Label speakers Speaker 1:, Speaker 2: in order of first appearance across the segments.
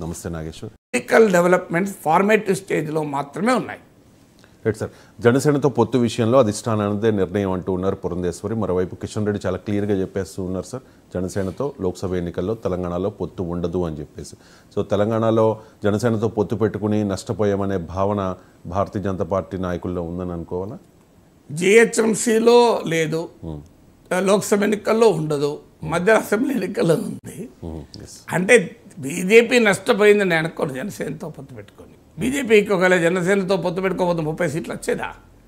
Speaker 1: నమస్తే Nageshwar
Speaker 2: political developments formative స్టేజ్లో మాత్రమే ఉన్నాయి
Speaker 1: రైట్ సార్ జనసేనతో పొత్తు విషయంలో అధిష్టానానిదే నిర్ణయం అంటూ ఉన్నారు పురంధేశ్వరి మరోవైపు కిషన్ రెడ్డి చాలా క్లియర్గా చెప్పేస్తూ ఉన్నారు సార్ జనసేనతో లోక్సభ ఎన్నికల్లో తెలంగాణలో పొత్తు ఉండదు అని చెప్పేసి సో తెలంగాణలో జనసేనతో పొత్తు పెట్టుకుని నష్టపోయామనే భావన భారతీయ జనతా పార్టీ నాయకుల్లో ఉందని అనుకోవాలా
Speaker 2: జిహెచ్ఎంసీలో లేదు లోక్సభ ఎన్నికల్లో ఉండదు మధ్య అసెంబ్లీ ఎన్నికల్లో ఉంది
Speaker 1: ఎస్
Speaker 2: అంటే బీజేపీ నష్టపోయింది నేను అనుకోను జనసేనతో పొత్తు పెట్టుకొని బీజేపీకి ఒకవేళ జనసేనతో పొత్తు పెట్టుకోకపోతే ముప్పై సీట్లు వచ్చేదా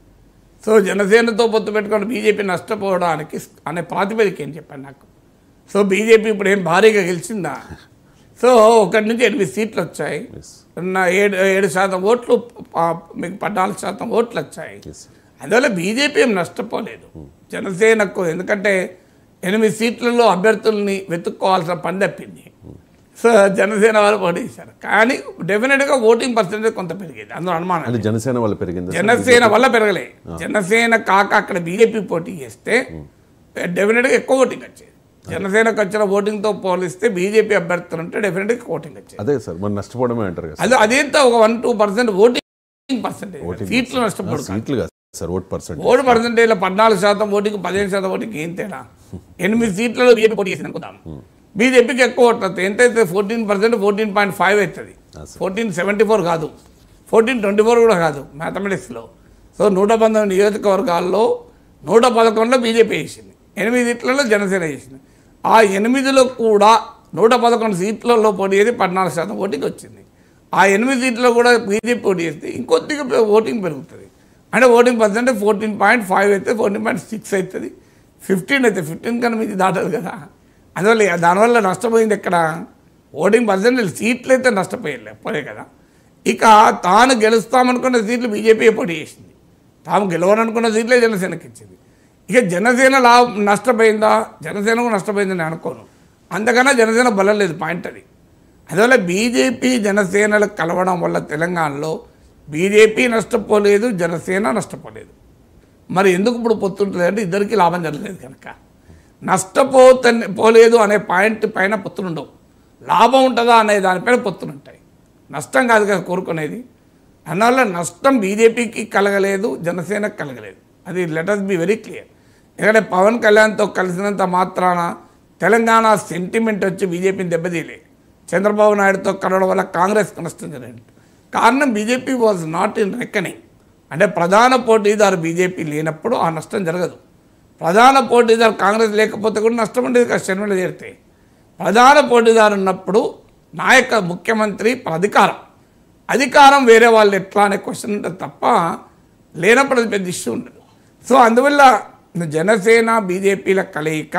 Speaker 2: సో జనసేనతో పొత్తు పెట్టుకొని బీజేపీ నష్టపోవడానికి అనే ప్రాతిపదిక ఏం చెప్పాను నాకు సో బీజేపీ ఇప్పుడు ఏం భారీగా గెలిచిందా సో ఒకటి నుంచి ఎనిమిది సీట్లు వచ్చాయి
Speaker 1: ఎస్
Speaker 2: నా ఏడు ఏడు శాతం ఓట్లు ఆ, మీకు పద్నాలుగు శాతం ఓట్లు వచ్చాయి
Speaker 1: ఎస్
Speaker 2: అందువల్ల బీజేపీ ఏం నష్టపోలేదు జనసేనకు ఎందుకంటే ఎనిమిది సీట్లలో అభ్యర్థుల్ని వెతుక్కోవాల్సిన పని తప్పింది సో జనసేన వాళ్ళు పోటీ చేశారు కానీ డెఫినెట్గా ఓటింగ్ పర్సెంటేజ్ కొంత పెరిగింది అందులో అనుమానం
Speaker 1: అంటే జనసేన వల్ల పెరిగింది
Speaker 2: జనసేన వల్ల పెరగలే జనసేన కాక అక్కడ బీజేపీ పోటీ చేస్తే డెఫినెట్గా ఎక్కువ ఓటింగ్ వచ్చేది జనసేనకు వచ్చిన ఓటింగ్తో పోలిస్తే బీజేపీ అభ్యర్థులు ఉంటే డెఫినెట్గా ఓటింగ్ వచ్చేది
Speaker 1: అదే సార్ మరి నష్టపోవడమే అంటారు కదా
Speaker 2: అది అదేంత ఒక one two percent voting percentage సీట్లు నష్టపోడు
Speaker 1: సీట్లు కాదు సార్ ఓట్ పర్సెంట్
Speaker 2: ఓటు పర్సెంటేజ్లో పద్నాలుగు శాతం ఓటింగ్ పదిహేను శాతం ఓటింగ్ ఏం తేడా ఎనిమిది సీట్లలో బీజేపీ పోటీ చేసింది అనుకుందాం బీజేపీకి ఎక్కువ ఓట్లు వస్తాయి ఎంత అయితే fourteen percent fourteen point five అవుతుంది ఫోర్టీన్ సెవెంటీ ఫోర్ కాదు ఫోర్టీన్ ట్వంటీ ఫోర్ కూడా కాదు మ్యాథమెటిక్స్లో సో నూట పంతొమ్మిది నియోజకవర్గాల్లో నూట పదకొండులో బీజేపీ చేసింది ఎనిమిది సీట్లలో జనసేన చేసింది ఆ ఎనిమిదిలో కూడా నూట పదకొండు సీట్లలో పోటీ చేసి పద్నాలుగు శాతం ఓటింగ్ వచ్చింది ఆ ఎనిమిది సీట్లో కూడా బీజేపీ పోటీ చేస్తే ఇంకొద్దిగా పె- ఓటింగ్ పెరుగుతుంది అంటే voting percentage fourteen point five అయితే ఫోర్టీన్ పాయింట్ సిక్స్ అవుతుంది ఫిఫ్టీన్ అయితే ఫిఫ్టీన్ కన్నా మించి దాటదు కదా అందువల్ల దానివల్ల నష్టపోయింది ఎక్కడ ఓటింగ్ పర్సెంటేజ్ సీట్లు అయితే నష్టపోయలే పోలే కదా ఇక తాను గెలుస్తామనుకున్న సీట్లు బీజేపీ పోటీ చేసింది తాము గెలవననుకున్న సీట్లే జనసేనకి ఇచ్చింది ఇక జనసేన లా నష్టపోయిందా జనసేనకు నష్టపోయిందని నేను అనుకోను అంతకన్నా జనసేన బలం లేదు పాయింట్ అది అందువల్ల బీజేపీ జనసేనలు కలవడం వల్ల తెలంగాణలో బీజేపీ నష్టపోలేదు జనసేన నష్టపోలేదు మరి ఎందుకు ఇప్పుడు పొత్తుంటుంది అంటే ఇద్దరికి లాభం జరగలేదు కనుక నష్టపోత పోలేదు అనే పాయింట్ పైన పొత్తులు ఉండవు లాభం ఉంటుందా అనే దానిపైన పొత్తులు ఉంటాయి నష్టం కాదు కదా కోరుకునేది అందువల్ల నష్టం బీజేపీకి కలగలేదు జనసేనకు కలగలేదు అది లెటర్స్ బి వెరీ క్లియర్ ఎందుకంటే పవన్ కళ్యాణ్తో కలిసినంత మాత్రాన తెలంగాణ సెంటిమెంట్ వచ్చి బీజేపీని దెబ్బతీయలే చంద్రబాబు నాయుడుతో కలవడం వల్ల కాంగ్రెస్కి నష్టం జరిగింది కారణం BJP was not in reckoning అంటే ప్రధాన పోటీదారు బీజేపీ లేనప్పుడు ఆ నష్టం జరగదు ప్రధాన పోటీదారు కాంగ్రెస్ లేకపోతే కూడా నష్టం ఉండేది కదా శర్మలు చేరితే ప్రధాన పోటీదారు ఉన్నప్పుడు నాయక ముఖ్యమంత్రి అధికారం అధికారం వేరే వాళ్ళు ఎట్లా అనే క్వశ్చన్ ఉంటుంది తప్ప లేనప్పుడు అది పెద్ద ఇష్యూ ఉండదు సో అందువల్ల జనసేన బీజేపీల కలయిక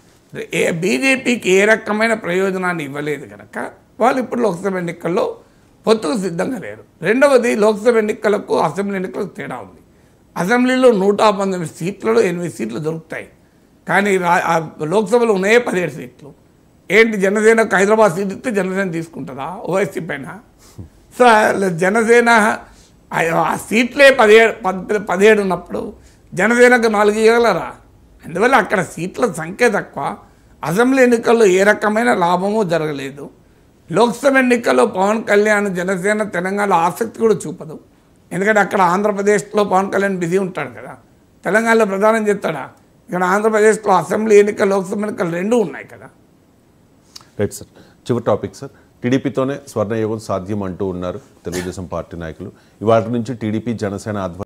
Speaker 2: ఏ బీజేపీకి ఏ రకమైన ప్రయోజనాన్ని ఇవ్వలేదు కనుక వాళ్ళు ఇప్పుడు లోక్సభ ఎన్నికల్లో పొత్తుకు సిద్ధంగా లేరు రెండవది లోక్సభ ఎన్నికలకు అసెంబ్లీ ఎన్నికలకు తేడా ఉంది అసెంబ్లీలో నూట పంతొమ్మిది సీట్లలో ఎనిమిది సీట్లు దొరుకుతాయి కానీ రా- ఆ లోక్సభలో ఉన్నాయే పదిహేడు సీట్లు ఏంటి జనసేనకు హైదరాబాద్ సీట్ ఇస్తే జనసేన తీసుకుంటుందా ఓఎస్సీ పైన సో జనసేన ఆ- ఆ సీట్లే పదిహేడు పద్- పదిహేడు ఉన్నప్పుడు జనసేనకు నాలుగు ఇవ్వగలరా అందువల్ల అక్కడ సీట్ల సంఖ్య తక్కువ అసెంబ్లీ ఎన్నికల్లో ఏ రకమైన లాభము జరగలేదు లోక్సభ ఎన్నికల్లో పవన్ కళ్యాణ్ జనసేన తెలంగాణలో ఆసక్తి కూడా చూపదు ఎందుకంటే అక్కడ ఆంధ్రప్రదేశ్లో పవన్ కళ్యాణ్ బిజీ ఉంటాడు కదా తెలంగాణలో ప్రధానం చేస్తాడా ఇక్కడ ఆంధ్రప్రదేశ్లో అసెంబ్లీ ఎన్నికలు లోక్సభ ఎన్నికలు రెండూ ఉన్నాయి కదా
Speaker 1: రైట్ సార్ చివరి టాపిక్ సార్ టీడీపీతోనే స్వర్ణయుగం సాధ్యం అంటూ ఉన్నారు తెలుగుదేశం పార్టీ నాయకులు ఇవాటి నుంచి టీడీపీ జనసేన ఆధ్వర్యంలో